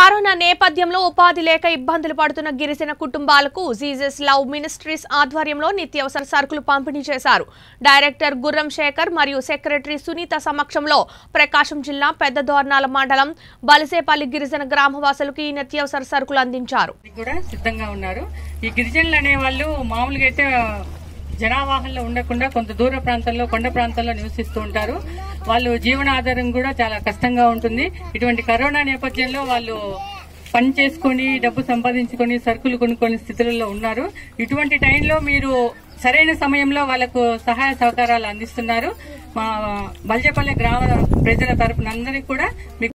corona నేపథ్యంలో ఉపాధి లేక ఇబ్బందులు పడుతున్న గిరిజన కుటుంబాలకు జీజస్ లవ్ మినిస్ట్రీస్ ఆధ్వర్యంలో నిత్యావసర సరుకులు పంపిణీ చేశారు డైరెక్టర్ గుర్రం శేఖర్ మరియు సెక్రటరీ సునీత సమక్షంలో ప్రకాశం జిల్లా పెద్ద దోర్నాల మండలం బలిసేపల్లి గిరిజన గ్రామవాసులకు ఈ నిత్యావసర సరుకులు అందించారు ఇది కూడా సిద్ధంగా ఉన్నారు ఈ గిరిజనులు అనే వాళ్ళు మామూలుగా అయితే జనావాహంలో ఉండకుండా కొంత దూర ప్రాంతాల్లో కొండ ప్రాంతాల్లో నివసిస్తూ ఉంటారు వాళ్ళు జీవనాధారం కూడా చాలా కష్టంగా ఉంటుంది ఇటువంటి కరోనా నేపథ్యంలో వాళ్ళు పని చేసుకొని డబ్బు సంపాదించుకొని సరుకులు కొనుక్కొని స్థితులలో ఉన్నారు ఇటువంటి టైంలో మీరు సరైన సమయంలో వాళ్ళకు సహాయ సహకారాలు అందిస్తున్నారు మా బల్జపల్లి గ్రామ ప్రజల తరపున అందరికీ కూడా మీకు